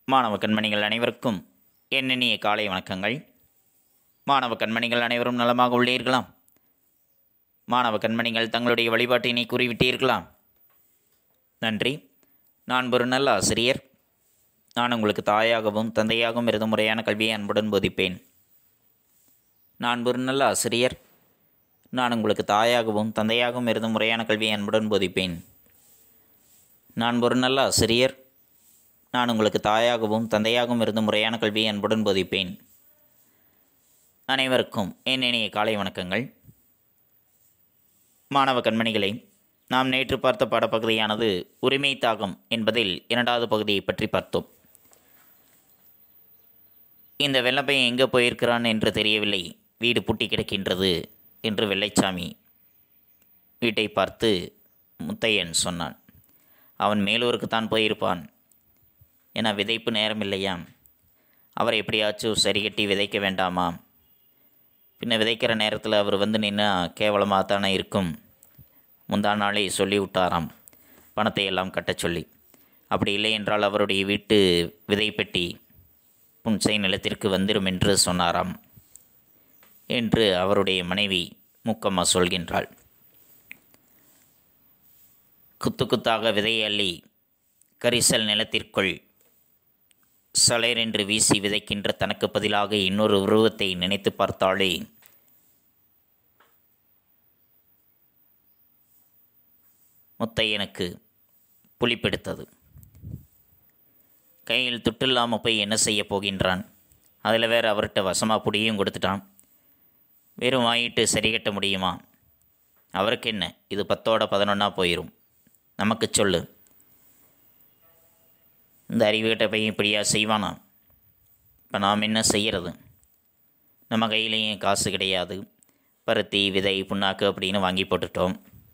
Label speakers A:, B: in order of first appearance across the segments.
A: மாணவ கண்மணிகள் அனைவருக்கும் எண்ணிய காலை வணக்கங்கள் மாணவ கண்மணிகள் அனைவரும் நலமாக உள்ளீர்களாம் மாணவ கண்மணிகள் தங்களுடைய வழிபாட்டினை கூறிவிட்டீர்களாம் நன்றி நான் ஒரு நல்ல ஆசிரியர் நான் உங்களுக்கு தாயாகவும் தந்தையாகவும் இருந்து முறையான கல்வியை அன்புடன் போதிப்பேன் நான் ஒரு நல்ல ஆசிரியர் நான் உங்களுக்கு தாயாகவும் தந்தையாகவும் இருந்து முறையான கல்வியை அன்புடன் போதிப்பேன் நான் ஒரு நல்ல ஆசிரியர் நான் உங்களுக்கு தாயாகவும் தந்தையாகவும் இருந்து முறையான கல்வியை அன்புடன் போதிப்பேன் அனைவருக்கும் என் இனிய காலை வணக்கங்கள் மாணவ கண்மணிகளை நாம் நேற்று பார்த்த பாடப்பகுதியானது உரிமை தாகம் என்பதில் இரண்டாவது பகுதியை பற்றி பார்த்தோம் இந்த வெள்ளப்பையன் எங்கே போயிருக்கிறான் என்று தெரியவில்லை வீடு பூட்டி கிடக்கின்றது என்று வெள்ளைச்சாமி வீட்டை பார்த்து முத்தையன் சொன்னான் அவன் மேலூருக்குத்தான் போயிருப்பான் என விதைப்பு நேரம் இல்லையா அவரை எப்படியாச்சும் சரி கட்டி விதைக்க வேண்டாமா பின்ன விதைக்கிற நேரத்தில் அவர் வந்து நின்னா கேவலமாக தானே இருக்கும் முந்தா நாளே சொல்லி விட்டாராம் பணத்தை எல்லாம் கட்டச் சொல்லி அப்படி இல்லை என்றால் அவருடைய வீட்டு விதைப்பெட்டி புன்சை நிலத்திற்கு வந்துடும் என்று சொன்னாராம் என்று அவருடைய மனைவி முக்கம்மா சொல்கின்றாள் குத்து குத்தாக விதையை அள்ளி கரிசல் நிலத்திற்குள் சலேரென்று வீசி விதைக்கின்ற தனக்கு பதிலாக இன்னொரு உருவத்தை நினைத்து பார்த்தாலே முத்தையனுக்கு புளிப்பெடுத்தது கையில் துட்டில்லாமல் போய் என்ன செய்ய போகின்றான் அதில் வேற அவர்கிட்ட வசமாக புடியும் கொடுத்துட்டான் வெறும் வாங்கிட்டு சரி கட்ட முடியுமா அவருக்கு என்ன இது பத்தோட பதினொன்றா போயிடும் நமக்கு சொல்லு இந்த அறிவுகிட்ட போய் இப்படியா செய்வானா இப்போ நாம் என்ன செய்கிறது நம்ம கையிலையும் காசு கிடையாது பருத்தி விதை புண்ணாக்கு அப்படின்னு வாங்கி போட்டுட்டோம்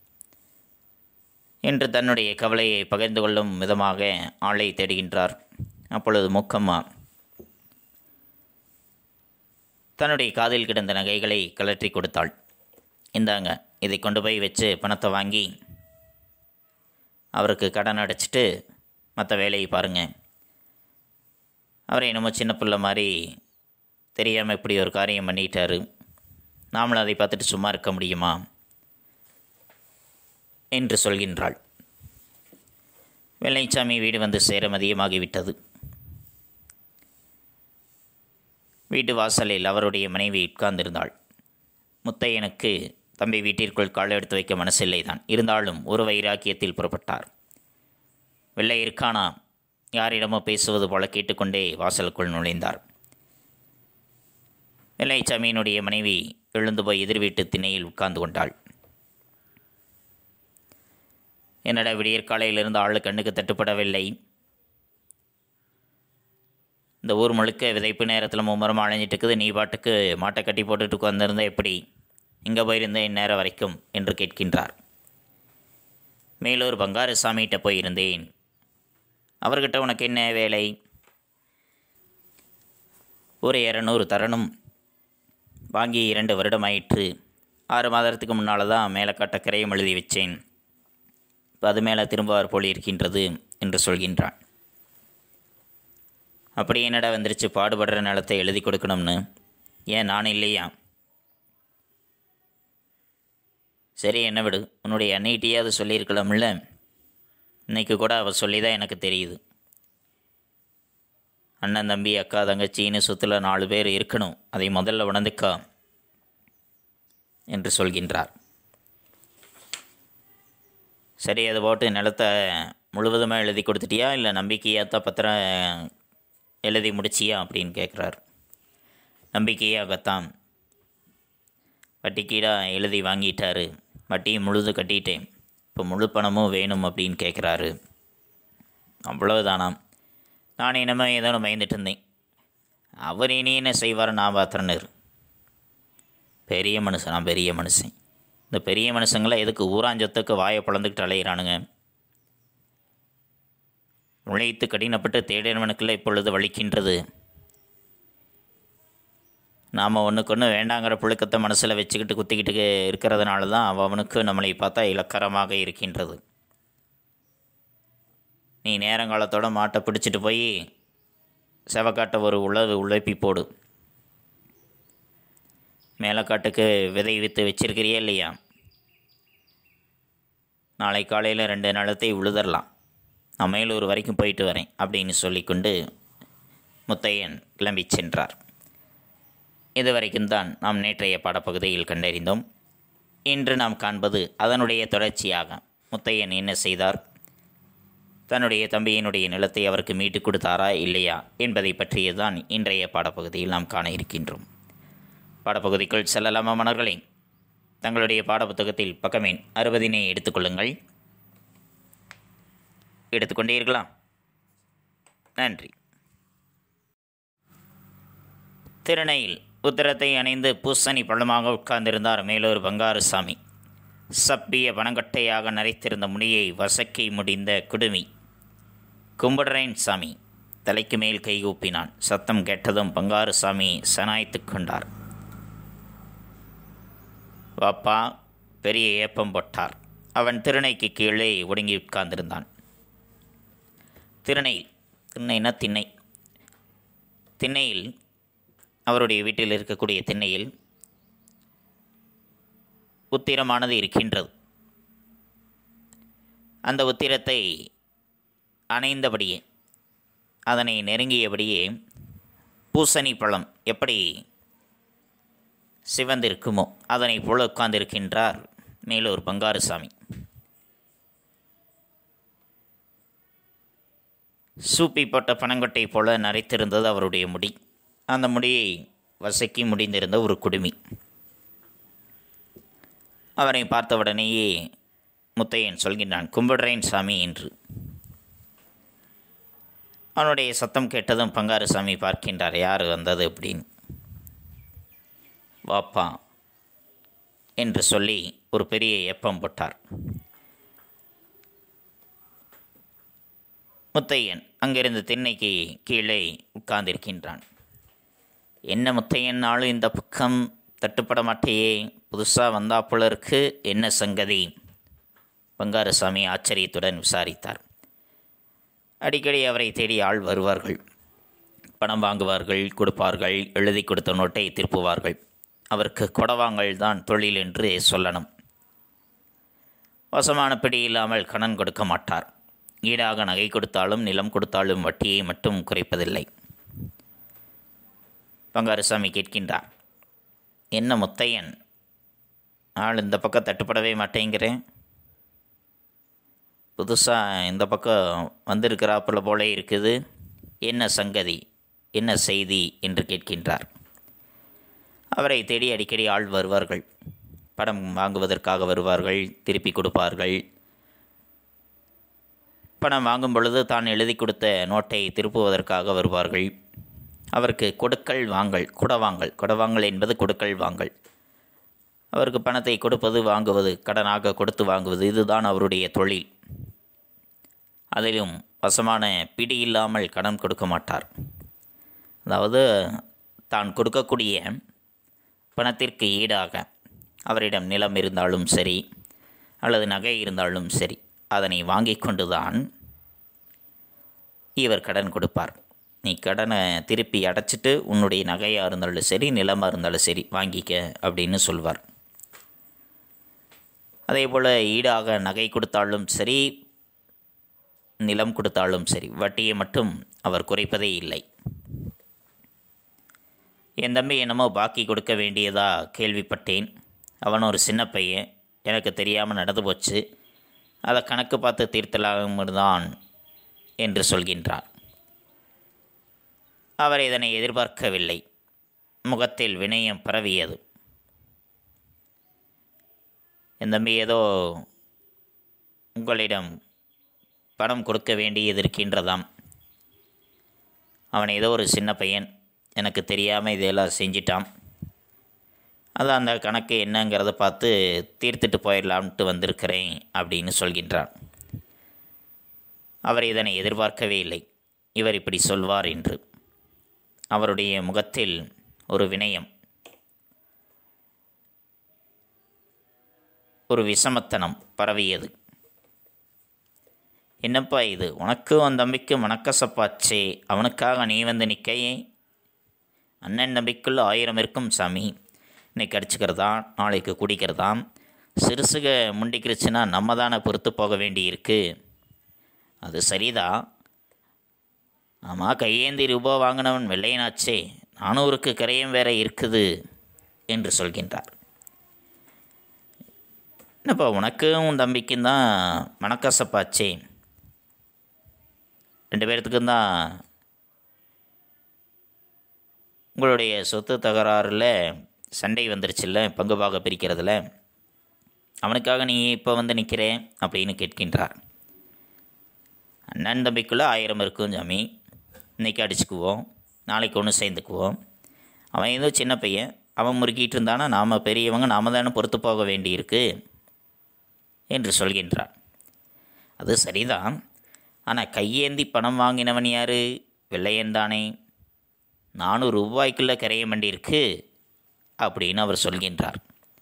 A: என்று தன்னுடைய கவலையை பகிர்ந்து கொள்ளும் விதமாக ஆளை தேடுகின்றார் அப்பொழுது முக்கம்மா தன்னுடைய காதில் கிடந்த நகைகளை கலற்றி கொடுத்தாள் இந்தாங்க இதை கொண்டு போய் வச்சு பணத்தை வாங்கி அவருக்கு கடன் அடைச்சிட்டு மற்ற வேலையை பாருங்கள் அவர் என்னமோ சின்ன பிள்ளை மாதிரி தெரியாமல் இப்படி ஒரு காரியம் பண்ணிட்டாரு நாமளும் அதை பார்த்துட்டு சும்மா இருக்க முடியுமா என்று சொல்கின்றாள் வெள்ளைச்சாமி வீடு வந்து சேர மதியமாகிவிட்டது வீட்டு வாசலில் அவருடைய மனைவி உட்கார்ந்திருந்தாள் முத்தையனுக்கு தம்பி வீட்டிற்குள் கால் எடுத்து வைக்க மனசில்லை தான் இருந்தாலும் ஒரு வைராக்கியத்தில் புறப்பட்டார் வெள்ளை இருக்கானா யாரிடமோ பேசுவது போல கேட்டுக்கொண்டே வாசலுக்குள் நுழைந்தார் வெள்ளைச்சாமியினுடைய மனைவி எழுந்து போய் எதிர் வீட்டு திணையில் உட்கார்ந்து கொண்டாள் என்னடா விடியற் காலையிலிருந்து ஆள் கண்ணுக்கு தட்டுப்படவில்லை இந்த ஊர் முழுக்க விதைப்பு நேரத்தில் மும்மரம் அலைஞ்சிட்டு இருக்குது நீ பாட்டுக்கு மாட்டை கட்டி போட்டுட்டு உட்காந்துருந்தா எப்படி இங்கே போயிருந்தேன் இந்நேரம் வரைக்கும் என்று கேட்கின்றார் மேலூர் பங்காரசாமிகிட்ட போயிருந்தேன் அவர்கிட்ட உனக்கு என்ன வேலை ஒரு இரநூறு தரணும் வாங்கி இரண்டு வருடமாயிற்று ஆறு மாதத்துக்கு முன்னால் தான் மேலே காட்ட கிரையம் எழுதி வச்சேன் இப்போ அது மேலே திரும்புவார் போல் இருக்கின்றது என்று சொல்கின்றான் அப்படி என்னடா வந்துருச்சு பாடுபடுற நிலத்தை எழுதி கொடுக்கணும்னு ஏன் நான் இல்லையா சரி என்ன விடு உன்னுடைய அன்னைகிட்டையாவது சொல்லியிருக்கலாம்ல இன்னைக்கு கூட அவள் சொல்லி தான் எனக்கு தெரியுது அண்ணன் தம்பி அக்கா தங்கச்சின்னு சுற்றுல நாலு பேர் இருக்கணும் அதை முதல்ல உணர்ந்துக்கா என்று சொல்கின்றார் சரி அதை போட்டு நிலத்தை முழுவதுமாக எழுதி கொடுத்துட்டியா இல்லை நம்பிக்கையாக பத்திரம் எழுதி முடிச்சியா அப்படின்னு கேட்குறாரு நம்பிக்கையாகத்தான் வட்டிக்கீடாக எழுதி வாங்கிட்டாரு வட்டியும் முழுது கட்டிட்டேன் இப்போ முழு பணமும் வேணும் அப்படின்னு கேட்குறாரு அவ்வளவுதானாம் நான் இனிமே ஏதோ பயந்துட்டு இருந்தேன் அவர் இனி என்ன செய்வார் நான் பார்த்துறேன்னு பெரிய மனுஷன் நான் பெரிய மனுஷன் இந்த பெரிய மனுஷங்களாம் எதுக்கு ஊராஞ்சத்துக்கு வாயை பிளந்துக்கிட்டு அலையிறானுங்க உழைத்து கடினப்பட்டு தேடினவனுக்குள்ள இப்பொழுது வலிக்கின்றது நாம் ஒன்றுக்கு ஒன்று வேண்டாங்கிற புழுக்கத்தை மனசில் வச்சுக்கிட்டு குத்திக்கிட்டு இருக்கிறதுனால தான் அவனுக்கு நம்மளை பார்த்தா இலக்கரமாக இருக்கின்றது நீ நேரங்காலத்தோட மாட்டை பிடிச்சிட்டு போய் செவக்காட்டை ஒரு உழவு உழைப்பி போடு மேலக்காட்டுக்கு விதை வித்து வச்சிருக்கிறியா இல்லையா நாளை காலையில் ரெண்டு நிலத்தை உழுதரலாம் நான் மேலூர் வரைக்கும் போயிட்டு வரேன் அப்படின்னு சொல்லிக்கொண்டு முத்தையன் கிளம்பி சென்றார் இதுவரைக்கும் தான் நாம் நேற்றைய பாடப்பகுதியில் கண்டறிந்தோம் இன்று நாம் காண்பது அதனுடைய தொடர்ச்சியாக முத்தையன் என்ன செய்தார் தன்னுடைய தம்பியினுடைய நிலத்தை அவருக்கு மீட்டு கொடுத்தாரா இல்லையா என்பதை பற்றியதுதான் இன்றைய பாடப்பகுதியில் நாம் காண இருக்கின்றோம் பாடப்பகுதிக்குள் செல்லலாமா மணர்களே தங்களுடைய பாடப்புத்தகத்தில் பக்கமேன் அறுபதினை எடுத்துக்கொள்ளுங்கள் எடுத்துக்கொண்டீர்களா நன்றி திருணையில் உத்தரத்தை அணைந்து பூசணி பள்ளமாக உட்கார்ந்திருந்தார் மேலூர் பங்காருசாமி சப்பிய பனங்கட்டையாக நரைத்திருந்த முடியை வசக்கி முடிந்த குடுமி கும்பிடுறேன் சாமி தலைக்கு மேல் கைகூப்பினான் சத்தம் கேட்டதும் பங்காருசாமி சனாய்த்து கொண்டார் வாப்பா பெரிய ஏப்பம் போட்டார் அவன் திருணைக்கு கீழே ஒடுங்கி உட்கார்ந்திருந்தான் திருணை திண்ணைனா திண்ணை திண்ணையில் அவருடைய வீட்டில் இருக்கக்கூடிய திண்ணையில் உத்திரமானது இருக்கின்றது அந்த உத்திரத்தை அணைந்தபடியே அதனை நெருங்கியபடியே பூசணி பழம் எப்படி சிவந்திருக்குமோ அதனை போல உட்கார்ந்திருக்கின்றார் மேலூர் பங்காருசாமி சூப்பி போட்ட பனங்கொட்டை போல நரைத்திருந்தது அவருடைய முடி அந்த முடியை வசக்கி முடிந்திருந்த ஒரு குடுமி அவரை பார்த்தவுடனேயே முத்தையன் சொல்கின்றான் கும்பிடுறேன் சாமி என்று அவனுடைய சத்தம் கேட்டதும் பங்காருசாமி பார்க்கின்றார் யார் வந்தது அப்படின்னு வாப்பா என்று சொல்லி ஒரு பெரிய ஏப்பம் போட்டார் முத்தையன் அங்கிருந்து திண்ணைக்கு கீழே உட்கார்ந்திருக்கின்றான் என்ன முத்தையன் நாளும் இந்த பக்கம் தட்டுப்பட மாட்டேயே புதுசாக வந்தா போல இருக்கு என்ன சங்கதி பங்காரசாமி ஆச்சரியத்துடன் விசாரித்தார் அடிக்கடி அவரை தேடி ஆள் வருவார்கள் பணம் வாங்குவார்கள் கொடுப்பார்கள் எழுதி கொடுத்த நோட்டை திருப்புவார்கள் அவருக்கு கொடவாங்கள் தான் தொழில் என்று சொல்லணும் வசமான பிடி இல்லாமல் கடன் கொடுக்க மாட்டார் ஈடாக நகை கொடுத்தாலும் நிலம் கொடுத்தாலும் வட்டியை மட்டும் குறைப்பதில்லை பங்காருசாமி கேட்கின்றார் என்ன முத்தையன் ஆள் இந்த பக்கம் தட்டுப்படவே மாட்டேங்கிறேன் புதுசாக இந்த பக்கம் வந்திருக்கிறாப்புல போல இருக்குது என்ன சங்கதி என்ன செய்தி என்று கேட்கின்றார் அவரை தேடி அடிக்கடி ஆள் வருவார்கள் படம் வாங்குவதற்காக வருவார்கள் திருப்பி கொடுப்பார்கள் பணம் வாங்கும் பொழுது தான் எழுதி கொடுத்த நோட்டை திருப்புவதற்காக வருவார்கள் அவருக்கு கொடுக்கல் வாங்கல் குடவாங்கல் குடவாங்கல் என்பது கொடுக்கல் வாங்கல் அவருக்கு பணத்தை கொடுப்பது வாங்குவது கடனாக கொடுத்து வாங்குவது இதுதான் அவருடைய தொழில் அதிலும் வசமான பிடி இல்லாமல் கடன் கொடுக்க மாட்டார் அதாவது தான் கொடுக்கக்கூடிய பணத்திற்கு ஈடாக அவரிடம் நிலம் இருந்தாலும் சரி அல்லது நகை இருந்தாலும் சரி அதனை வாங்கி கொண்டுதான் இவர் கடன் கொடுப்பார் நீ கடனை திருப்பி அடைச்சிட்டு உன்னுடைய நகையாக இருந்தாலும் சரி நிலமாக இருந்தாலும் சரி வாங்கிக்க அப்படின்னு சொல்வார் அதே போல் ஈடாக நகை கொடுத்தாலும் சரி நிலம் கொடுத்தாலும் சரி வட்டியை மட்டும் அவர் குறைப்பதே இல்லை என் தம்பி என்னமோ பாக்கி கொடுக்க வேண்டியதா கேள்விப்பட்டேன் அவன் ஒரு சின்ன பையன் எனக்கு தெரியாமல் நடந்து போச்சு அதை கணக்கு பார்த்து தீர்த்தலாமல் தான் என்று சொல்கின்றார் அவர் இதனை எதிர்பார்க்கவில்லை முகத்தில் வினயம் பரவியது என் தம்பி ஏதோ உங்களிடம் பணம் கொடுக்க வேண்டியது இருக்கின்றதாம் அவன் ஏதோ ஒரு சின்ன பையன் எனக்கு தெரியாமல் இதெல்லாம் செஞ்சிட்டான் அதான் அந்த கணக்கு என்னங்கிறத பார்த்து தீர்த்துட்டு போயிடலாம்ட்டு வந்திருக்கிறேன் அப்படின்னு சொல்கின்றான் அவர் இதனை எதிர்பார்க்கவே இல்லை இவர் இப்படி சொல்வார் என்று அவருடைய முகத்தில் ஒரு வினயம் ஒரு விஷமத்தனம் பரவியது என்னப்பா இது உனக்கும் உன் தம்பிக்கும் மணக்கசப்பாச்சே அவனுக்காக நீ வந்து நிற்கையே அண்ணன் தம்பிக்குள்ள ஆயிரம் இருக்கும் சாமி இன்னைக்கு அடிச்சுக்கிறதா நாளைக்கு குடிக்கிறதாம் சிறுசுக முண்டிக்கிருச்சுன்னா நம்ம தானே பொறுத்து போக வேண்டியிருக்கு அது சரிதான் ஆமாம் கையேந்தி ரூபா வாங்கினவன் வெள்ளையனாச்சே நானூறுக்கு கரையும் வேற இருக்குது என்று சொல்கின்றார் என்னப்பா உனக்கும் உன் தம்பிக்கும் தான் மனக்கசப்பாச்சே ரெண்டு பேர்த்துக்கும் தான் உங்களுடைய சொத்து தகராறில் சண்டை வந்துருச்சுல்ல பங்கு பாக பிரிக்கிறதுல அவனுக்காக நீ இப்போ வந்து நிற்கிறேன் அப்படின்னு கேட்கின்றார் அண்ணன் தம்பிக்குள்ளே ஆயிரம் இருக்கும் ஜாமி இன்றைக்கி அடிச்சுக்குவோம் நாளைக்கு ஒன்று சேர்ந்துக்குவோம் அவன் ஏதோ சின்ன பையன் அவன் முறுக்கிட்டு இருந்தானா நாம் பெரியவங்க நாம் தானே பொறுத்து போக வேண்டியிருக்கு என்று சொல்கின்றான் அது சரிதான் ஆனால் கையேந்தி பணம் வாங்கினவன் யார் வெள்ளையன் தானே நானூறு ரூபாய்க்குள்ளே கரைய வேண்டியிருக்கு அப்படின்னு அவர் சொல்கின்றார்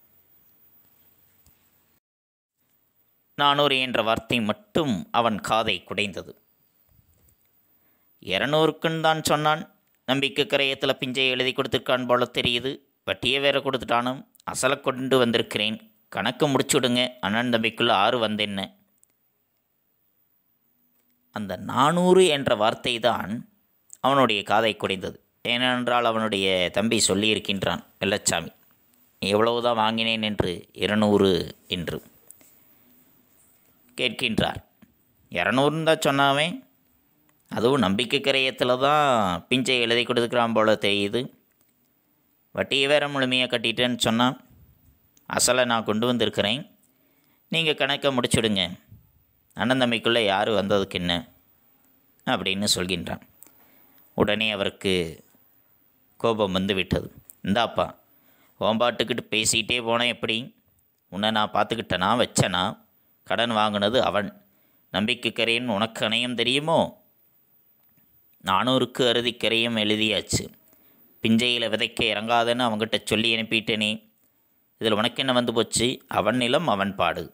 A: நானூறு என்ற வார்த்தை மட்டும் அவன் காதை குடைந்தது இரநூறுக்குன்னு தான் சொன்னான் நம்பிக்கை கரையத்தில் பிஞ்சை எழுதி கொடுத்துருக்கான் போல தெரியுது வட்டியை வேற கொடுத்துட்டானும் அசலை கொண்டு வந்திருக்கிறேன் கணக்கு முடிச்சுடுங்க அண்ணன் தம்பிக்குள்ள ஆறு வந்தென்ன அந்த நானூறு என்ற வார்த்தை தான் அவனுடைய காதை குடைந்தது ஏனென்றால் அவனுடைய தம்பி சொல்லியிருக்கின்றான் வெள்ளச்சாமி எவ்வளவுதான் வாங்கினேன் என்று இருநூறு என்று கேட்கின்றார் இரநூறுன்னு தான் சொன்னாவே அதுவும் நம்பிக்கை கரையத்தில் தான் பிஞ்சை எழுதி கொடுத்துக்கிறான் போல தெரியுது வட்டியை வேற முழுமையாக கட்டிட்டேன்னு சொன்னான் அசலை நான் கொண்டு வந்திருக்கிறேன் நீங்கள் கணக்கை முடிச்சுடுங்க அண்ணன் தம்பிக்குள்ளே யார் வந்ததுக்கு என்ன அப்படின்னு சொல்கின்றான் உடனே அவருக்கு கோபம் வந்து விட்டது இந்தாப்பா ஓம்பாட்டுக்கிட்டு பேசிக்கிட்டே போனேன் எப்படி உன்னை நான் பார்த்துக்கிட்டனா வச்சனா கடன் வாங்கினது அவன் நம்பிக்கைக்கரையன் உனக்கு அணையம் தெரியுமோ நானூறுக்கு அறுதிக்கரையும் எழுதியாச்சு பிஞ்சையில் விதைக்க இறங்காதன்னு அவங்ககிட்ட சொல்லி அனுப்பிட்டேனே இதில் உனக்கு என்ன வந்து போச்சு அவன் நிலம் அவன் பாடு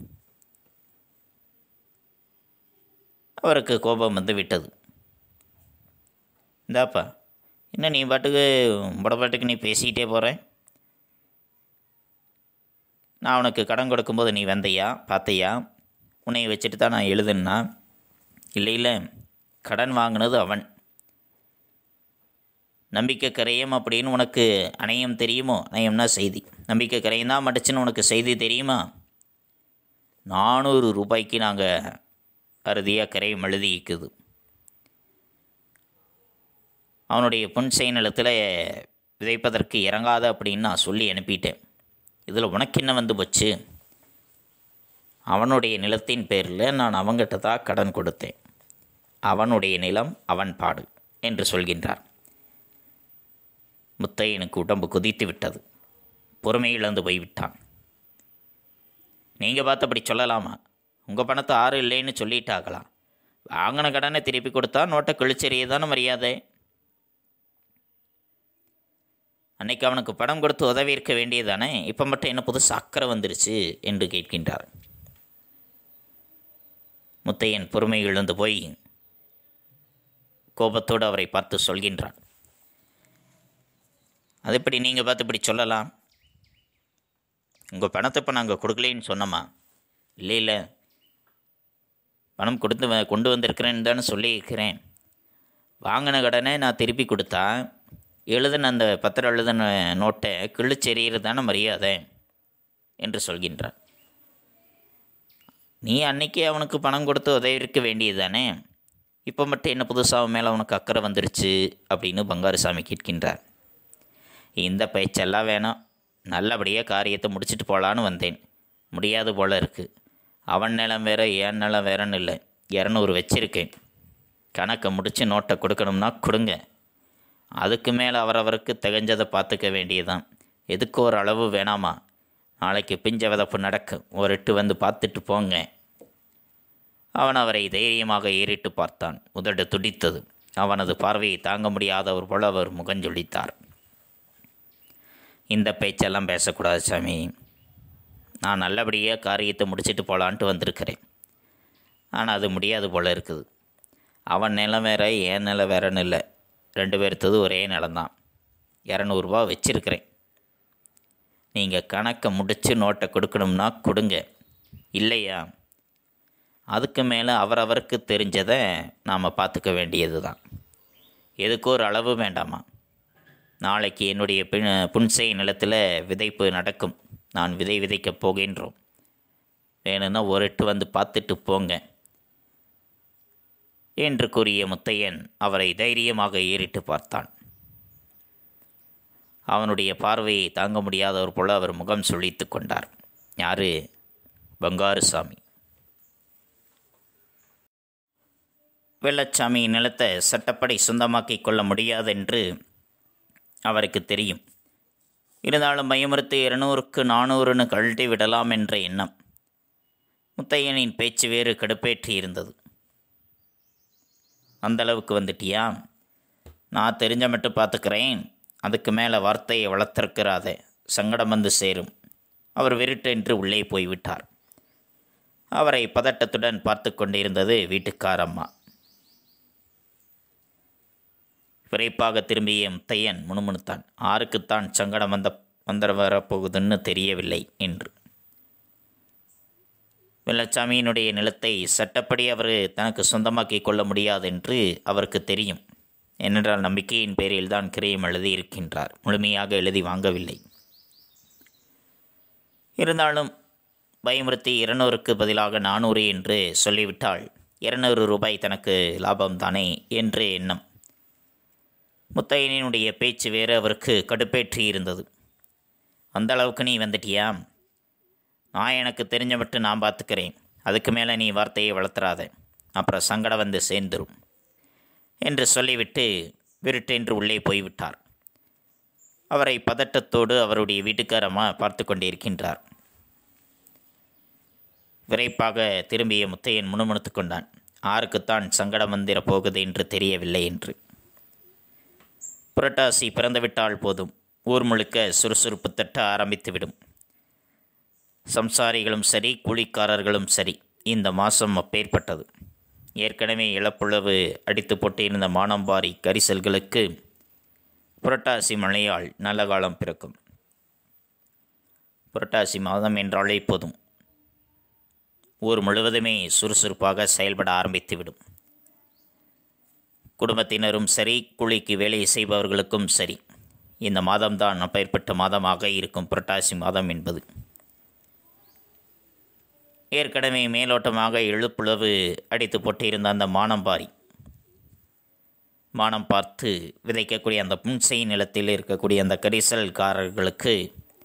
A: அவருக்கு கோபம் வந்து விட்டது இந்தாப்பா என்ன நீ பாட்டுக்கு உங்களோட பாட்டுக்கு நீ பேசிக்கிட்டே போகிற நான் உனக்கு கடன் கொடுக்கும்போது நீ வந்தையா பார்த்தையா உன்னை வச்சுட்டு தான் நான் எழுதுன்னா இல்லை இல்லை கடன் வாங்கினது அவன் நம்பிக்கை கரையம் அப்படின்னு உனக்கு அணையம் தெரியுமோ அணையம்னா செய்தி நம்பிக்கை கரையம் தான் மடிச்சுன்னு உனக்கு செய்தி தெரியுமா நானூறு ரூபாய்க்கு நாங்கள் அறுதியாக கரையம் எழுதிக்குது அவனுடைய புன்சை நிலத்தில் விதைப்பதற்கு இறங்காத அப்படின்னு நான் சொல்லி அனுப்பிட்டேன் இதில் உனக்கு என்ன வந்து போச்சு அவனுடைய நிலத்தின் பேரில் நான் அவங்கிட்ட தான் கடன் கொடுத்தேன் அவனுடைய நிலம் அவன் பாடு என்று சொல்கின்றார் முத்தையனுக்கு உடம்பு குதித்து விட்டது பொறுமை இழந்து போய்விட்டான் நீங்கள் பார்த்தபடி சொல்லலாமா உங்கள் பணத்தை ஆறு இல்லைன்னு சொல்லிட்டாகலாம் வாங்கின கடனை திருப்பி கொடுத்தா நோட்டை கிழிச்செறிய தானே மரியாதை அன்னைக்கு அவனுக்கு பணம் கொடுத்து உதவி இருக்க வேண்டியதானே இப்போ மட்டும் என்ன புது சக்கரை வந்துருச்சு என்று கேட்கின்றார் முத்தையன் பொறுமை இழந்து போய் கோபத்தோடு அவரை பார்த்து சொல்கின்றான் அது எப்படி நீங்கள் பார்த்து இப்படி சொல்லலாம் உங்கள் பணத்தை இப்போ நாங்கள் கொடுக்கலேன்னு சொன்னோமா இல்லை இல்லை பணம் கொடுத்து வ- கொண்டு வந்திருக்கிறேன்னு தானே சொல்லியிருக்கிறேன் வாங்கின கடனை நான் திருப்பி கொடுத்தா எழுதின அந்த பத்திரம் எழுதின நோட்டை கிழிச்செறிகிறது தானே மரியாதை என்று சொல்கின்றார் நீ அன்னைக்கு அவனுக்கு பணம் கொடுத்து உதவி இருக்க வேண்டியது தானே இப்போ மட்டும் என்ன புதுசாக அவன் மேலே அவனுக்கு அக்கறை வந்துருச்சு அப்படின்னு பங்காருசாமி கேட்கின்றார் இந்த பேச்செல்லாம் வேணாம் நல்லபடியாக காரியத்தை முடிச்சிட்டு போகலான்னு வந்தேன் முடியாது போல இருக்குது அவன் நிலம் வேற என் நிலம் வேறன்னு இல்லை இரநூறு வச்சிருக்கேன் கணக்கை முடித்து நோட்டை கொடுக்கணும்னா கொடுங்க அதுக்கு மேலே அவரவருக்கு திகஞ்சதை பார்த்துக்க வேண்டியதுதான் எதுக்கு ஒரு அளவு வேணாமா நாளைக்கு பிஞ்ச விதப்பு நடக்கும் ஒரு எட்டு வந்து பார்த்துட்டு போங்க அவன் அவரை தைரியமாக ஏறிட்டு பார்த்தான் உதடு துடித்தது அவனது பார்வையை தாங்க முடியாதவர் போல அவர் முகஞ்சொலித்தார் இந்த பேச்செல்லாம் பேசக்கூடாது சாமி நான் நல்லபடியாக காரியத்தை முடிச்சிட்டு போகலான்ட்டு வந்திருக்கிறேன் ஆனால் அது முடியாது போல இருக்குது அவன் நிலம் வேற என் நிலம் வேறன்னு இல்லை ரெண்டு பேர்த்தது ஒரே நிலம்தான் இரநூறுபா வச்சிருக்கிறேன் நீங்கள் கணக்கை முடித்து நோட்டை கொடுக்கணும்னா கொடுங்க இல்லையா அதுக்கு மேலே அவரவருக்கு தெரிஞ்சதை நாம் பார்த்துக்க வேண்டியது தான் எதுக்கு ஒரு அளவு வேண்டாமா நாளைக்கு என்னுடைய பின் புன்சை நிலத்தில் விதைப்பு நடக்கும் நான் விதை விதைக்கப் போகின்றோம் வேணும்னா ஒரு எட்டு வந்து பார்த்துட்டு போங்க என்று கூறிய முத்தையன் அவரை தைரியமாக ஏறிட்டு பார்த்தான் அவனுடைய பார்வையை தாங்க முடியாதவர் போல அவர் முகம் சுழித்து கொண்டார் யாரு பங்காருசாமி வெள்ளச்சாமி நிலத்தை சட்டப்படி சொந்தமாக்கிக் கொள்ள முடியாதென்று அவருக்கு தெரியும் இருந்தாலும் பயமுறுத்து இருநூறுக்கு நானூறுன்னு கழட்டி விடலாம் என்ற எண்ணம் முத்தையனின் பேச்சு வேறு கடுப்பேற்றி இருந்தது அந்த அளவுக்கு வந்துட்டியா நான் தெரிஞ்ச மட்டும் பார்த்துக்கிறேன் அதுக்கு மேலே வார்த்தையை வளர்த்திருக்கிறாத சங்கடம் வந்து சேரும் அவர் விருட்டென்று உள்ளே போய்விட்டார் அவரை பதட்டத்துடன் பார்த்து கொண்டிருந்தது வீட்டுக்காரம்மா விரைப்பாக திரும்பிய முத்தையன் முணுமுணுத்தான் ஆருக்குத்தான் சங்கடம் வந்த வந்துட வரப்போகுதுன்னு தெரியவில்லை என்று வெள்ளச்சாமியினுடைய நிலத்தை சட்டப்படி அவர் தனக்கு சொந்தமாக்கி கொள்ள முடியாது என்று அவருக்கு தெரியும் ஏனென்றால் நம்பிக்கையின் பேரில் தான் கிரயம் எழுதி இருக்கின்றார் முழுமையாக எழுதி வாங்கவில்லை இருந்தாலும் பயமுறுத்தி இருநூறுக்கு பதிலாக நானூறு என்று சொல்லிவிட்டால் இருநூறு ரூபாய் தனக்கு லாபம்தானே என்று எண்ணம் முத்தையனினுடைய பேச்சு வேறு அவருக்கு கடுப்பேற்றி இருந்தது அந்த அளவுக்கு நீ வந்துட்டியா நான் எனக்கு தெரிஞ்ச மட்டும் நான் பார்த்துக்கிறேன் அதுக்கு மேலே நீ வார்த்தையை வளர்த்துறாத அப்புறம் சங்கடம் வந்து சேர்ந்துரும் என்று சொல்லிவிட்டு விருட்டென்று உள்ளே போய்விட்டார் அவரை பதட்டத்தோடு அவருடைய வீட்டுக்காரம்மா பார்த்து கொண்டிருக்கின்றார் விரைப்பாக திரும்பிய முத்தையன் முணுமுணுத்து கொண்டான் ஆருக்குத்தான் சங்கடம் வந்திரப் போகுது என்று தெரியவில்லை என்று புரட்டாசி பிறந்துவிட்டால் போதும் ஊர் முழுக்க சுறுசுறுப்பு தட்ட ஆரம்பித்துவிடும் சம்சாரிகளும் சரி கூலிக்காரர்களும் சரி இந்த மாதம் அப்பேற்பட்டது ஏற்கனவே இழப்புழவு அடித்து போட்டிருந்த மானம்பாரி கரிசல்களுக்கு புரட்டாசி மழையால் நல்ல காலம் பிறக்கும் புரட்டாசி மாதம் என்றாலே போதும் ஊர் முழுவதுமே சுறுசுறுப்பாக செயல்பட ஆரம்பித்துவிடும் குடும்பத்தினரும் சரி கூலிக்கு வேலை செய்பவர்களுக்கும் சரி இந்த மாதம்தான் அப்பேற்பட்ட மாதமாக இருக்கும் புரட்டாசி மாதம் என்பது ஏற்கனவே மேலோட்டமாக எழுப்புளவு அடித்து போட்டிருந்த அந்த மானம்பாரி மானம் பார்த்து விதைக்கக்கூடிய அந்த புன்சை நிலத்தில் இருக்கக்கூடிய அந்த கரிசல்காரர்களுக்கு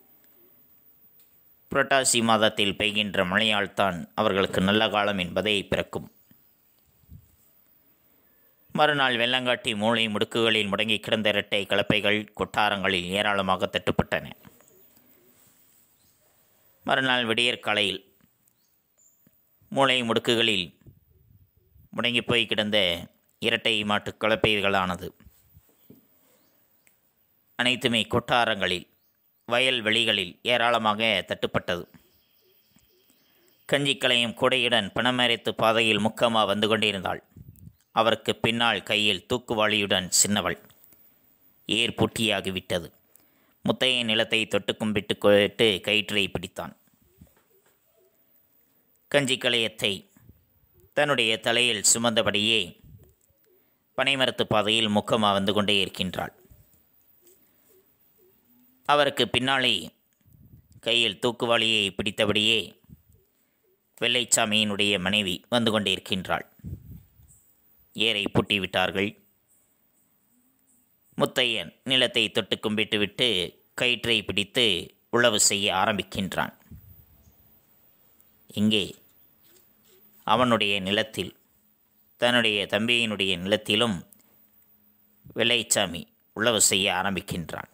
A: புரட்டாசி மாதத்தில் பெய்கின்ற மழையால் தான் அவர்களுக்கு நல்ல காலம் என்பதை பிறக்கும் மறுநாள் வெள்ளங்காட்டி மூளை முடுக்குகளில் முடங்கி கிடந்த இரட்டை கலப்பைகள் கொட்டாரங்களில் ஏராளமாக தட்டுப்பட்டன மறுநாள் விடியற்காலையில் மூளை முடுக்குகளில் முடங்கி போய் கிடந்த இரட்டை மாட்டு கலப்பைகளானது அனைத்துமே கொட்டாரங்களில் வயல் வெளிகளில் ஏராளமாக தட்டுப்பட்டது கஞ்சிக்கலையும் கூடையுடன் பணமறைத்து பாதையில் முக்கமா வந்து கொண்டிருந்தாள் அவருக்கு பின்னால் கையில் தூக்குவாளியுடன் சின்னவள் ஏர் பூட்டியாகிவிட்டது முத்தையன் நிலத்தை தொட்டு கும்பிட்டு கொட்டு கயிற்றை பிடித்தான் கஞ்சிக்கலையத்தை தன்னுடைய தலையில் சுமந்தபடியே பனைமரத்து பாதையில் முக்கமா வந்து கொண்டே இருக்கின்றாள் அவருக்கு பின்னாலே கையில் தூக்குவாளியை பிடித்தபடியே வெள்ளைச்சாமியினுடைய மனைவி வந்து கொண்டிருக்கின்றாள் ஏரை பூட்டிவிட்டார்கள் முத்தையன் நிலத்தை தொட்டு கும்பிட்டுவிட்டு கயிற்றை பிடித்து உழவு செய்ய ஆரம்பிக்கின்றான் இங்கே அவனுடைய நிலத்தில் தன்னுடைய தம்பியினுடைய நிலத்திலும் வெள்ளைச்சாமி உழவு செய்ய ஆரம்பிக்கின்றான்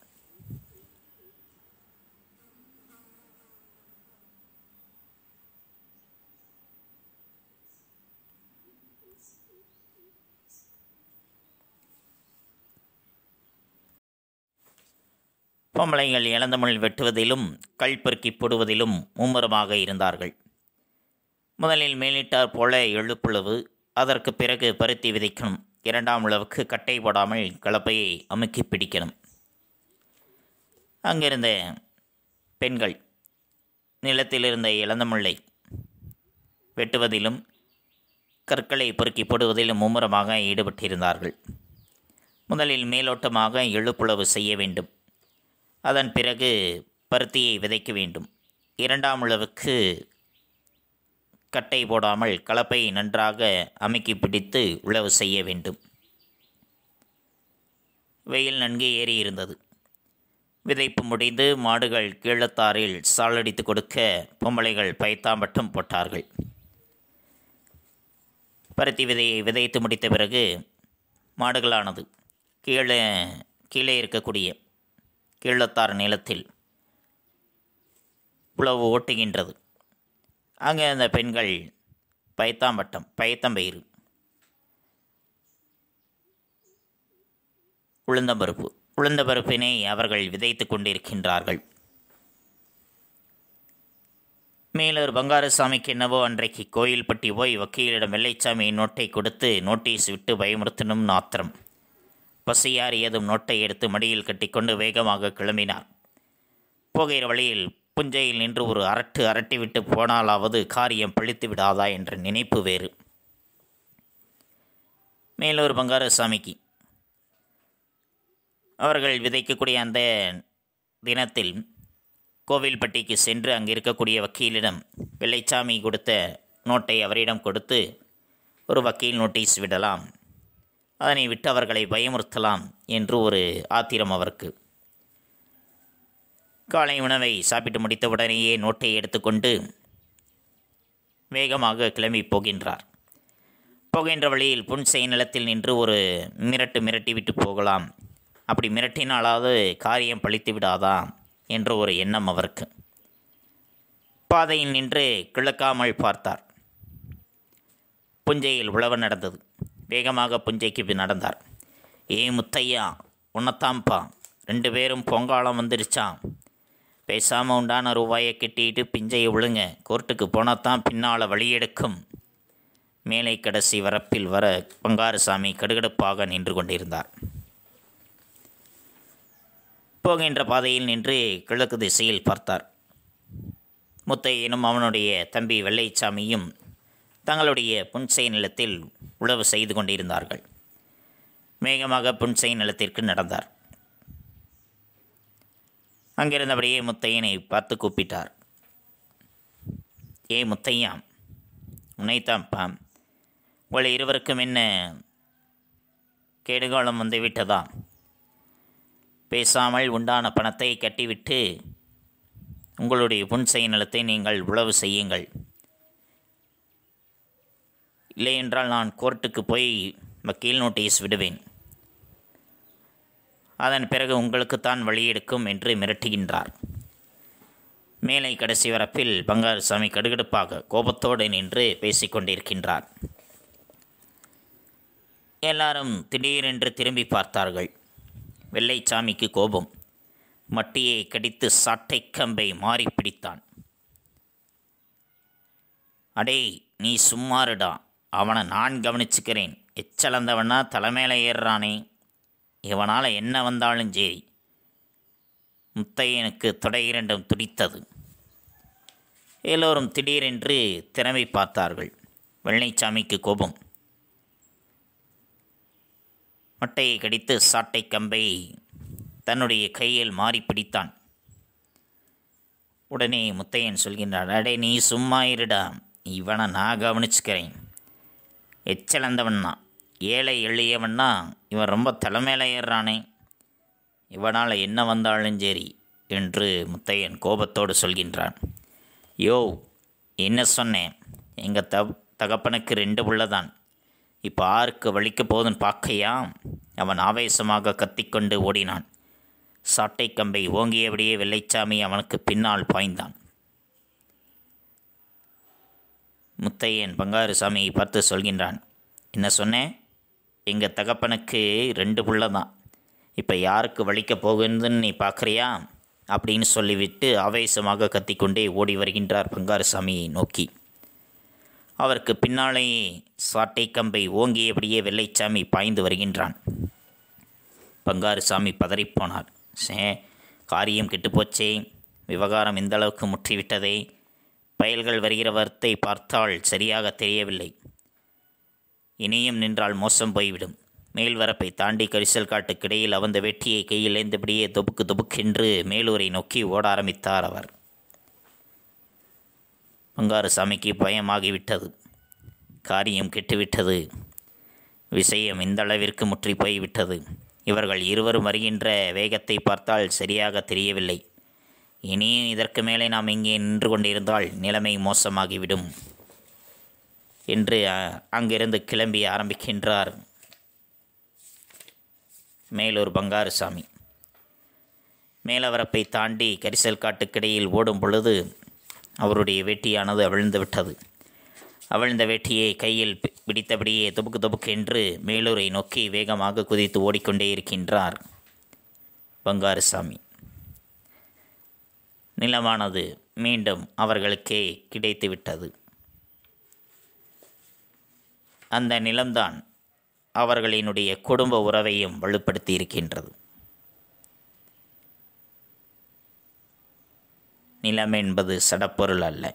A: பொம்பளைகள் இளந்தமிழ் வெட்டுவதிலும் கல் பெருக்கி போடுவதிலும் மும்முரமாக இருந்தார்கள் முதலில் மேலிட்டார் போல எழுப்புளவு அதற்கு பிறகு பருத்தி விதைக்கணும் இரண்டாம் உழவுக்கு கட்டை போடாமல் கலப்பையை அமுக்கி பிடிக்கணும் அங்கிருந்த பெண்கள் நிலத்தில் இருந்த இழந்த முல்லை வெட்டுவதிலும் கற்களை பொறுக்கி போடுவதிலும் மும்முரமாக ஈடுபட்டிருந்தார்கள் முதலில் மேலோட்டமாக எழுப்புளவு செய்ய வேண்டும் அதன் பிறகு பருத்தியை விதைக்க வேண்டும் இரண்டாம் உழவுக்கு கட்டை போடாமல் கலப்பை நன்றாக அமுக்கி பிடித்து உழவு செய்ய வேண்டும் வெயில் நன்கு ஏறி இருந்தது விதைப்பு முடிந்து மாடுகள் கீழத்தாரில் சாலடித்து கொடுக்க பொம்பளைகள் பைத்தாம்பட்டம் போட்டார்கள் பருத்தி விதையை விதைத்து முடித்த பிறகு மாடுகளானது கீழே கீழே இருக்கக்கூடிய கீழத்தார் நிலத்தில் உழவு ஓட்டுகின்றது அங்கே அந்த பெண்கள் பயத்தாம்பட்டம் பயத்தம்பயிறு உளுந்தம்பருப்பு உளுந்தம்பருப்பினை அவர்கள் விதைத்து கொண்டிருக்கின்றார்கள் மேலூர் பங்காரசாமிக்கு என்னவோ அன்றைக்கு கோயில்பட்டி போய் வக்கீலிடம் வெள்ளைச்சாமியின் நோட்டை கொடுத்து நோட்டீஸ் விட்டு பயமுறுத்தணும் ஆத்திரம் பசியார் ஏதும் நோட்டை எடுத்து மடியில் கட்டிக்கொண்டு வேகமாக கிளம்பினார் போகிற வழியில் புஞ்சையில் நின்று ஒரு அரட்டு அரட்டிவிட்டு போனாலாவது காரியம் பழித்து விடாதா என்ற நினைப்பு வேறு மேலூர் பங்காரசாமிக்கு அவர்கள் விதைக்கக்கூடிய அந்த தினத்தில் கோவில்பட்டிக்கு சென்று அங்கே இருக்கக்கூடிய வக்கீலிடம் வெள்ளைச்சாமி கொடுத்த நோட்டை அவரிடம் கொடுத்து ஒரு வக்கீல் நோட்டீஸ் விடலாம் அதனை விட்டு அவர்களை பயமுறுத்தலாம் என்று ஒரு ஆத்திரம் அவருக்கு காலை உணவை சாப்பிட்டு முடித்தவுடனேயே நோட்டை எடுத்துக்கொண்டு வேகமாக கிளம்பி போகின்றார் போகின்ற வழியில் புன்செய் நிலத்தில் நின்று ஒரு மிரட்டு மிரட்டி விட்டு போகலாம் அப்படி மிரட்டினாலாவது காரியம் பழித்து விடாதா என்ற ஒரு எண்ணம் அவருக்கு பாதையில் நின்று கிழக்காமல் பார்த்தார் புஞ்சையில் உழவு நடந்தது வேகமாக புஞ்சைக்கு நடந்தார் ஏ முத்தையா உன்னத்தாம்பா ரெண்டு பேரும் பொங்காலம் வந்துருச்சான் பேசாமல் உண்டான ரூபாயை கட்டிட்டு பிஞ்சையை விழுங்க கோர்ட்டுக்கு போனாதான் பின்னால் வழி எடுக்கும் மேலை கடைசி வரப்பில் வர பங்காரசாமி கடுகடுப்பாக நின்று கொண்டிருந்தார் போகின்ற பாதையில் நின்று கிழக்கு திசையில் பார்த்தார் முத்தையனும் அவனுடைய தம்பி வெள்ளைச்சாமியும் தங்களுடைய புன்சை நிலத்தில் உழவு செய்து கொண்டிருந்தார்கள் வேகமாக புன்சை நிலத்திற்கு நடந்தார் அங்கிருந்தபடியே முத்தையனை பார்த்து கூப்பிட்டார் ஏ முத்தையா உன்னைத்தான்ப்பா உங்கள் இருவருக்கும் என்ன கேடுகாலம் வந்து விட்டதா பேசாமல் உண்டான பணத்தை கட்டிவிட்டு உங்களுடைய புன்சை நிலத்தை நீங்கள் உழவு செய்யுங்கள் இல்லையென்றால் நான் கோர்ட்டுக்கு போய் வக்கீல் நோட்டீஸ் விடுவேன் அதன் பிறகு உங்களுக்குத்தான் வழியெடுக்கும் என்று மிரட்டுகின்றார் மேலை கடைசி வரப்பில் பங்காரசாமி கடுகடுப்பாக கோபத்தோடு நின்று பேசிக்கொண்டிருக்கின்றார் எல்லாரும் திடீரென்று திரும்பி பார்த்தார்கள் வெள்ளைச்சாமிக்கு கோபம் மட்டியை கடித்து சாட்டை கம்பை மாறி பிடித்தான் அடே நீ சும்மாருடா அவனை நான் கவனிச்சுக்கிறேன் எச்சலந்தவனா தலைமையில ஏறுறானே இவனால் என்ன வந்தாலும் சரி முத்தையனுக்கு தொடை இரண்டும் துடித்தது எல்லோரும் திடீரென்று திறமை பார்த்தார்கள் வெள்ளைச்சாமிக்கு கோபம் மட்டையை கடித்து சாட்டை கம்பை தன்னுடைய கையில் மாறி பிடித்தான் உடனே முத்தையன் சொல்கின்றான் அடே நீ சும்மா இருடா இவனை நான் கவனிச்சுக்கிறேன் எச்சலந்தவன்னா ஏழை எளியவன்னா இவன் ரொம்ப தலைமையில ஏறுறானே இவனால் என்ன வந்தாலும் சரி என்று முத்தையன் கோபத்தோடு சொல்கின்றான் யோ என்ன சொன்னேன் எங்கள் த தகப்பனுக்கு ரெண்டு உள்ளதான் இப்போ ஆருக்கு வலிக்க போதுன்னு பார்க்கையா அவன் ஆவேசமாக கத்திக்கொண்டு ஓடினான் சாட்டை கம்பை ஓங்கியபடியே வெள்ளைச்சாமி அவனுக்கு பின்னால் பாய்ந்தான் முத்தையன் பங்காருசாமியை பார்த்து சொல்கின்றான் என்ன சொன்னேன் எங்கள் தகப்பனுக்கு ரெண்டு புள்ள தான் இப்போ யாருக்கு வலிக்க போகுதுன்னு நீ பார்க்குறியா அப்படின்னு சொல்லிவிட்டு ஆவேசமாக கத்திக்கொண்டே ஓடி வருகின்றார் பங்காருசாமியை நோக்கி அவருக்கு பின்னாலேயே சாட்டை கம்பை ஓங்கியபடியே வெள்ளைச்சாமி பாய்ந்து வருகின்றான் பங்காருசாமி பதறிப்போனார் சே காரியம் கெட்டுப்போச்சே விவகாரம் இந்த அளவுக்கு முற்றிவிட்டதே பயல்கள் வருகிற வரத்தை பார்த்தால் சரியாக தெரியவில்லை இனியும் நின்றால் மோசம் போய்விடும் மேல்வரப்பை தாண்டி கரிசல் காட்டுக்கிடையில் அவந்த வெட்டியை கையில் ஏந்தபடியே தொபுக்கு தொபுக்கென்று மேலூரை நோக்கி ஓட ஆரம்பித்தார் அவர் பங்காரசாமிக்கு பயமாகிவிட்டது காரியம் கெட்டுவிட்டது விஷயம் இந்த அளவிற்கு முற்றி போய்விட்டது இவர்கள் இருவரும் வருகின்ற வேகத்தை பார்த்தால் சரியாக தெரியவில்லை இனியும் இதற்கு மேலே நாம் இங்கே நின்று கொண்டிருந்தால் நிலைமை மோசமாகிவிடும் என்று அ, அங்கிருந்து கிளம்பி ஆரம்பிக்கின்றார் மேலூர் பங்காருசாமி மேலவரப்பை தாண்டி கரிசல் காட்டுக்கிடையில் ஓடும் பொழுது அவருடைய வேட்டியானது அவிழ்ந்து விட்டது அவிழ்ந்த வேட்டியை கையில் பி- பிடித்தபடியே தொபுக்கு தொபுக்கு என்று மேலூரை நோக்கி வேகமாக குதித்து ஓடிக்கொண்டே இருக்கின்றார் பங்காருசாமி நிலமானது மீண்டும் அவர்களுக்கே கிடைத்து விட்டது அந்த நிலம்தான் அவர்களினுடைய குடும்ப உறவையும் வலுப்படுத்தி இருக்கின்றது நிலம் என்பது சடப்பொருள் அல்ல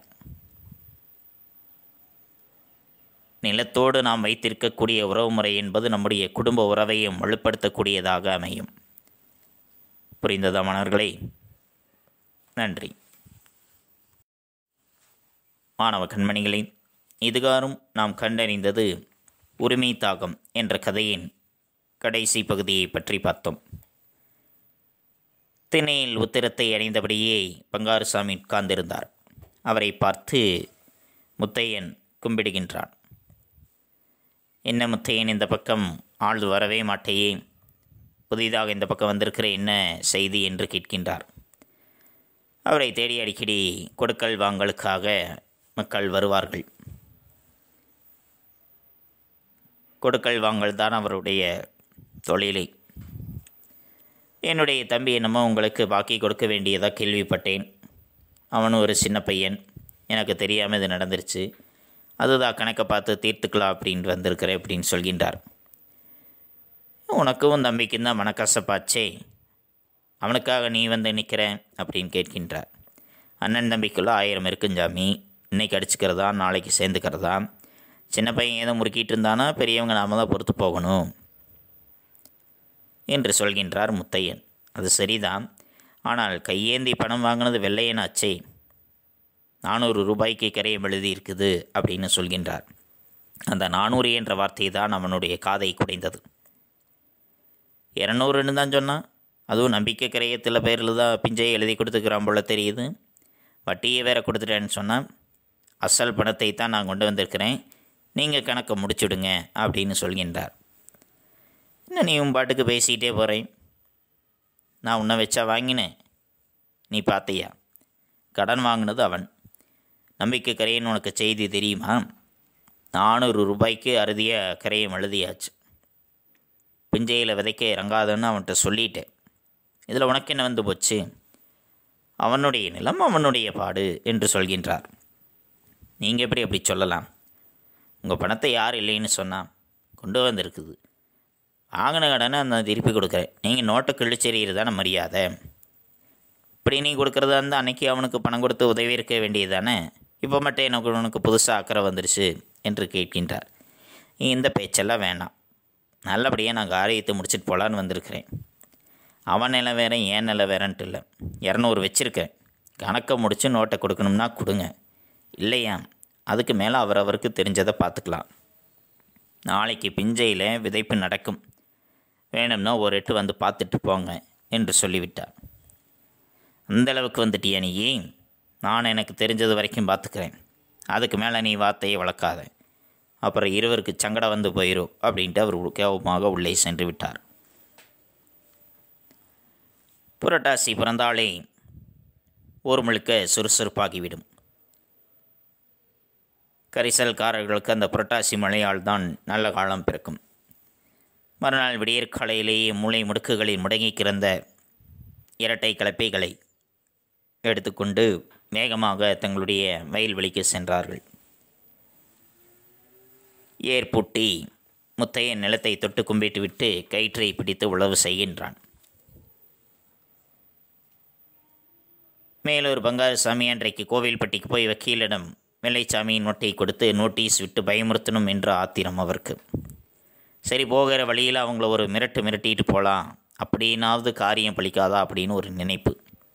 A: நிலத்தோடு நாம் வைத்திருக்கக்கூடிய உறவுமுறை என்பது நம்முடைய குடும்ப உறவையும் வலுப்படுத்தக்கூடியதாக அமையும் புரிந்ததா மணர்களே நன்றி மாணவ கண்மணிகளே இதுகாரும் நாம் கண்டறிந்தது உரிமை தாகம் என்ற கதையின் கடைசி பகுதியை பற்றி பார்த்தோம் திணையில் உத்திரத்தை அணிந்தபடியே பங்காருசாமி உட்கார்ந்திருந்தார் அவரை பார்த்து முத்தையன் கும்பிடுகின்றான் என்ன முத்தையன் இந்த பக்கம் ஆள் வரவே மாட்டேயே புதிதாக இந்த பக்கம் வந்திருக்கிற என்ன செய்தி என்று கேட்கின்றார் அவரை தேடி அடிக்கடி கொடுக்கல் வாங்கலுக்காக மக்கள் வருவார்கள் கொடுக்கல் வாங்கல் தான் அவருடைய தொழிலை என்னுடைய தம்பி என்னமோ உங்களுக்கு பாக்கி கொடுக்க வேண்டியதாக கேள்விப்பட்டேன் அவனும் ஒரு சின்ன பையன் எனக்கு தெரியாமல் இது நடந்துருச்சு அதுதான் கணக்கை பார்த்து தீர்த்துக்கலாம் அப்படின்ட்டு வந்திருக்கிறேன் அப்படின்னு சொல்கின்றார் உனக்கும் தம்பிக்கும் தான் மனக்கசப்பாச்சே அவனுக்காக நீ வந்து நிற்கிற அப்படின்னு கேட்கின்றார் அண்ணன் தம்பிக்குள்ளே ஆயிரம் இருக்கும் ஜாமி இன்னைக்கு அடிச்சுக்கிறதா நாளைக்கு சேர்ந்துக்கிறதா சின்ன பையன் ஏதோ முறுக்கிட்டு இருந்தானா பெரியவங்க நாம தான் பொறுத்து போகணும் என்று சொல்கின்றார் முத்தையன் அது சரிதான் ஆனால் கையேந்தி பணம் வாங்கினது வெள்ளையனாச்சே நானூறு ரூபாய்க்கு கரையம் எழுதி இருக்குது அப்படின்னு சொல்கின்றார் அந்த நானூறு என்ற வார்த்தை தான் அவனுடைய காதை குடைந்தது இரநூறுன்னு தான் சொன்னான் அதுவும் நம்பிக்கை கிரயத்தில் பேரில் தான் பிஞ்சையை எழுதி கொடுத்துக்கிறான் போல தெரியுது வட்டியை வேற கொடுத்துட்டேன்னு சொன்னால் அசல் பணத்தை தான் நான் கொண்டு வந்திருக்கிறேன் நீங்கள் கணக்கை முடிச்சுடுங்க அப்படின்னு சொல்கின்றார் என்ன நீ உன் பாட்டுக்கு பேசிக்கிட்டே போகிறேன் நான் உன்னை வச்சா வாங்கினேன் நீ பார்த்தியா கடன் வாங்கினது அவன் நம்பிக்கை கரையன்னு உனக்கு செய்தி தெரியுமா நானூறு ரூபாய்க்கு அறுதிய கரையம் எழுதியாச்சு பிஞ்சையில் விதைக்க இறங்காதன்னு அவன்கிட்ட சொல்லிட்டேன் இதில் உனக்கு என்ன வந்து போச்சு அவனுடைய நிலம் அவனுடைய பாடு என்று சொல்கின்றார் நீங்கள் எப்படி அப்படி சொல்லலாம் உங்கள் பணத்தை யார் இல்லைன்னு சொன்னா கொண்டு வந்திருக்குது வாங்கின கடனை நான் திருப்பி கொடுக்குறேன் நீங்கள் நோட்டை கிழிச்செறிகிறது தானே மரியாதை இப்படி நீ கொடுக்குறதா இருந்தால் அன்னைக்கு அவனுக்கு பணம் கொடுத்து உதவி இருக்க வேண்டியது தானே இப்போ மட்டும் எனக்கு உனக்கு புதுசாக அக்கறை வந்துருச்சு என்று கேட்கின்றார் நீ இந்த பேச்செல்லாம் வேணாம் நல்லபடியாக நான் காரியத்தை முடிச்சிட்டு போகலான்னு வந்திருக்கிறேன் அவன் நிலை வேற என் நிலை வேறன்ட்டு இல்லை இரநூறு வச்சுருக்கேன் கணக்கை முடித்து நோட்டை கொடுக்கணும்னா கொடுங்க இல்லையா அதுக்கு மேலே அவரவருக்கு தெரிஞ்சதை பார்த்துக்கலாம் நாளைக்கு பிஞ்சையில் விதைப்பு நடக்கும் வேணும்னா ஒரு எட்டு வந்து பார்த்துட்டு போங்க என்று சொல்லிவிட்டார் அந்த அளவுக்கு வந்துட்டியா நீ நான் எனக்கு தெரிஞ்சது வரைக்கும் பார்த்துக்கிறேன் அதுக்கு மேலே நீ வார்த்தையை வளர்க்காத அப்புறம் இருவருக்கு சங்கடம் வந்து போயிடும் அப்படின்ட்டு அவர் கோபமாக உள்ளே சென்று விட்டார் புரட்டாசி பிறந்தாலே ஊர் முழுக்க சுறுசுறுப்பாகிவிடும் கரிசல்காரர்களுக்கு அந்த புரட்டாசி மழையால் தான் நல்ல காலம் பிறக்கும் மறுநாள் விடியற்காலையிலேயே மூளை முடுக்குகளில் முடங்கி கிடந்த இரட்டை கலப்பைகளை எடுத்துக்கொண்டு வேகமாக தங்களுடைய வயல்வெளிக்கு சென்றார்கள் ஏர் பூட்டி முத்தையன் நிலத்தை தொட்டு கும்பிட்டு விட்டு கயிற்றை பிடித்து உழவு செய்கின்றான் மேலூர் பங்காரசாமி அன்றைக்கு கோவில்பட்டிக்கு போய் வக்கீலிடம் வெள்ளைச்சாமியின் நோட்டை கொடுத்து நோட்டீஸ் விட்டு பயமுறுத்தணும் என்ற ஆத்திரம் அவருக்கு சரி போகிற வழியில் அவங்கள ஒரு மிரட்டு மிரட்டிட்டு போகலாம் அப்படின்னாவது காரியம் பலிக்காதா அப்படின்னு ஒரு நினைப்பு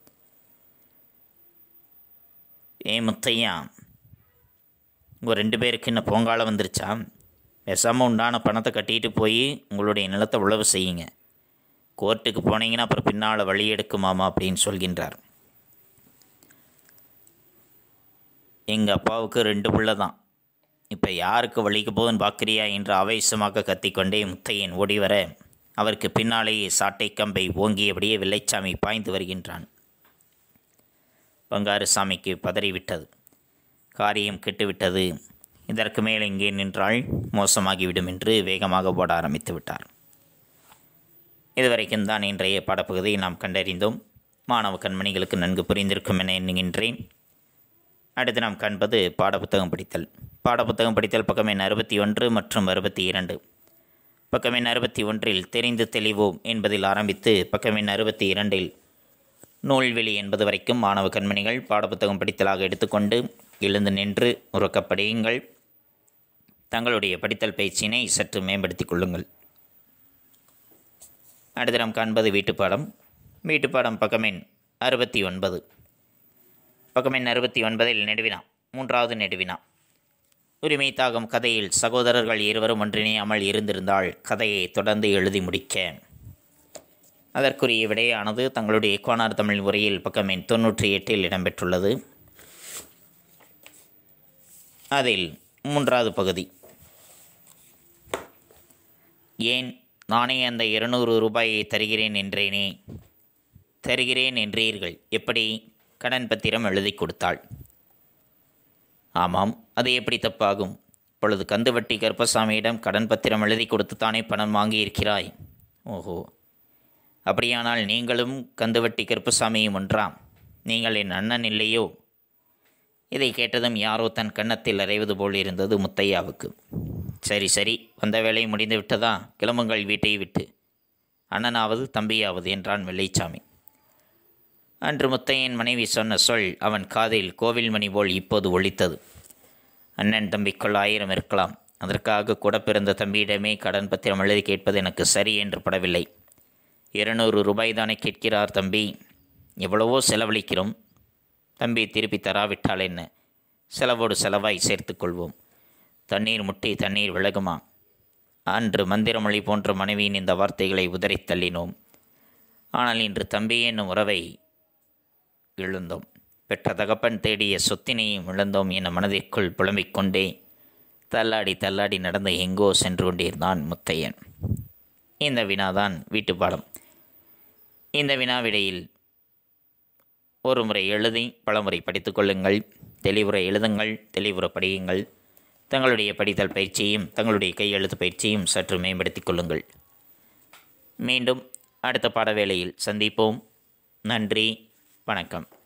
A: ஏ முத்தையா உங்கள் ரெண்டு பேருக்கு இன்னும் பொங்காலம் வந்துருச்சா பேசாமல் உண்டான பணத்தை கட்டிட்டு போய் உங்களுடைய நிலத்தை உழவு செய்யுங்க கோர்ட்டுக்கு போனீங்கன்னா அப்புறம் பின்னால் வழி எடுக்குமாமா அப்படின்னு சொல்கின்றார் எங்கள் அப்பாவுக்கு ரெண்டு பிள்ளை தான் இப்போ யாருக்கு வழிக்கு போகுதுன்னு பார்க்குறியா என்று ஆவேசமாக கத்திக்கொண்டே முத்தையன் ஓடி வர அவருக்கு பின்னாலேயே சாட்டை கம்பை ஓங்கியபடியே வெள்ளைச்சாமி பாய்ந்து வருகின்றான் பங்காருசாமிக்கு பதறிவிட்டது காரியம் கெட்டுவிட்டது இதற்கு மேல் இங்கே நின்றால் மோசமாகிவிடும் என்று வேகமாக போட ஆரம்பித்து விட்டார் இதுவரைக்கும் தான் இன்றைய பாடப்பகுதியை நாம் கண்டறிந்தோம் மாணவ கண்மணிகளுக்கு நன்கு புரிந்திருக்கும் என எண்ணுகின்றேன் அடுத்து நாம் காண்பது பாடப்புத்தகம் படித்தல் பாடப்புத்தகம் படித்தல் பக்கம் எண் அறுபத்தி ஒன்று மற்றும் அறுபத்தி இரண்டு பக்கம் எண் அறுபத்தி ஒன்றில் தெரிந்து தெளிவோம் என்பதில் ஆரம்பித்து பக்கம் எண் அறுபத்தி இரண்டில் நூல்வெளி என்பது வரைக்கும் மாணவ கண்மணிகள் பாடப்புத்தகம் படித்தலாக எடுத்துக்கொண்டு எழுந்து நின்று உறக்கப் படியுங்கள் தங்களுடைய படித்தல் பயிற்சியினை சற்று மேம்படுத்திக் கொள்ளுங்கள் அடுத்து நாம் காண்பது வீட்டுப்பாடம் வீட்டுப்பாடம் பக்கமெண் அறுபத்தி ஒன்பது பக்கமெண் அறுபத்தி ஒன்பதில் நெடுவினா மூன்றாவது நெடுவினா உரிமை தாகம் கதையில் சகோதரர்கள் இருவரும் ஒன்றிணையாமல் இருந்திருந்தால் கதையை தொடர்ந்து எழுதி முடிக்க அதற்குரிய விடையானது தங்களுடைய கோனார் தமிழ் உரையில் பக்கம் எண் தொன்னூற்றி எட்டில் இடம்பெற்றுள்ளது அதில் மூன்றாவது பகுதி ஏன் நானே அந்த இருநூறு ரூபாயை தருகிறேன் என்றேனே தருகிறேன் என்றீர்கள் எப்படி கடன் பத்திரம் எழுதி கொடுத்தாள் ஆமாம் அது எப்படி தப்பாகும் இப்பொழுது கந்துவட்டி கருப்பசாமியிடம் கடன் பத்திரம் எழுதி கொடுத்து தானே பணம் வாங்கியிருக்கிறாய் ஓஹோ அப்படியானால் நீங்களும் கந்துவட்டி கருப்பசாமியும் ஒன்றாம் நீங்கள் என் அண்ணன் இல்லையோ இதை கேட்டதும் யாரோ தன் கன்னத்தில் அறைவது போல் இருந்தது முத்தையாவுக்கு சரி சரி வந்த வேலை முடிந்து விட்டதா கிளம்புங்கள் வீட்டை விட்டு அண்ணனாவது தம்பியாவது என்றான் வெள்ளைச்சாமி அன்று முத்தையன் மனைவி சொன்ன சொல் அவன் காதில் கோவில் மணி போல் இப்போது ஒலித்தது அண்ணன் தம்பிக்குள் ஆயிரம் இருக்கலாம் அதற்காக கூட பிறந்த தம்பியிடமே கடன் பத்திரம் எழுதி கேட்பது எனக்கு சரி என்று படவில்லை இருநூறு ரூபாய் தானே கேட்கிறார் தம்பி எவ்வளவோ செலவழிக்கிறோம் தம்பி திருப்பி தராவிட்டால் என்ன செலவோடு செலவாய் சேர்த்துக்கொள்வோம் தண்ணீர் முட்டி தண்ணீர் விலகுமா அன்று மந்திரமொழி போன்ற மனைவியின் இந்த வார்த்தைகளை உதறித் தள்ளினோம் ஆனால் இன்று தம்பி என்னும் உறவை இழந்தோம் பெற்ற தகப்பன் தேடிய சொத்தினையும் இழந்தோம் என மனதிற்குள் புலம்பிக் கொண்டே தள்ளாடி தள்ளாடி நடந்து எங்கோ சென்று கொண்டிருந்தான் முத்தையன் இந்த வினாதான் வீட்டுப்பாடம் இந்த வினாவிடையில் ஒரு முறை எழுதி பலமுறை படித்துக் கொள்ளுங்கள் தெளிவுரை எழுதுங்கள் தெளிவுரை படியுங்கள் தங்களுடைய படித்தல் பயிற்சியையும் தங்களுடைய கையெழுத்து பயிற்சியும் சற்று மேம்படுத்திக் கொள்ளுங்கள் மீண்டும் அடுத்த பாடவேளையில் சந்திப்போம் நன்றி வணக்கம்